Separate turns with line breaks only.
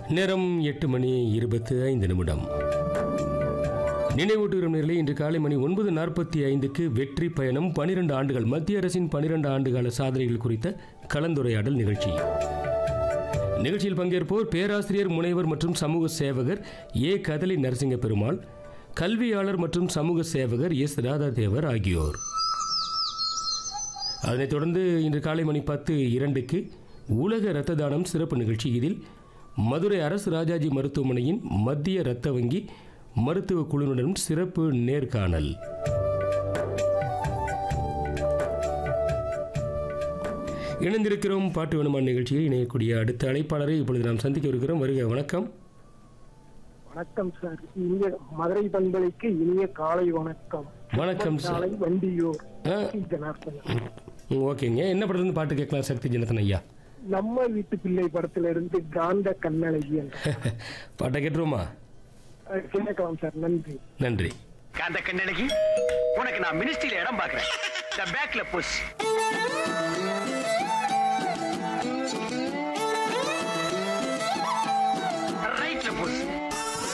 நேரம் எட்டு மணி இருபத்து ஐந்து நிமிடம் நினைவூட்டுகிறோம் நேரிலே இன்று காலை மணி ஒன்பது நாற்பத்தி ஐந்துக்கு வெற்றி பயணம் பனிரெண்டு ஆண்டுகள் மத்திய அரசின் பனிரெண்டு ஆண்டுகால சாதனைகள் குறித்த கலந்துரையாடல் நிகழ்ச்சி நிகழ்ச்சியில் பங்கேற்போர் பேராசிரியர் முனைவர் மற்றும் சமூக சேவகர் ஏ கதலி நரசிங்க பெருமாள் கல்வியாளர் மற்றும் சமூக சேவகர் எஸ் ராதாதேவர் ஆகியோர் அதனைத் தொடர்ந்து இன்று காலை மணி பத்து இரண்டுக்கு உலக இரத்த தானம் சிறப்பு நிகழ்ச்சி இதில் மதுரை அரசு ராஜாஜி மருத்துவமனையின் மத்திய இரத்த வங்கி மருத்துவ குழுவினரும் சிறப்பு நேர்காணல் இணைந்திருக்கிறோம் பாட்டு வேணுமான நிகழ்ச்சியில் இணையக்கூடிய அடுத்த அழைப்பாளரை இப்பொழுது நாம் சந்திக்க இருக்கிறோம் வருக வணக்கம்
வணக்கம் சார் இனிய மதுரை பண்பலைக்கு இனிய காலை வணக்கம்
வணக்கம் சார்
காலை வண்டியூர்
ஆ,
ஜனார்த்தன்
ம், ஓகேங்க என்ன படத்துல பாட்டு கேட்கலாம் சக்தி ஜனத்தன் ஐயா
நம்ம வீட்டு பிள்ளை படத்துல இருந்து காந்த கண்ணழகி என்ற
பாட்டை கேட்டுருவோமா
அஹ் கேட்கலாம் சார் நன்றி
நன்றி
காந்த கண்ணழகி உனக்கு நான் மினிஸ்ட்ரியில இடம் பாக்குறேன் பேக்ல புஷ்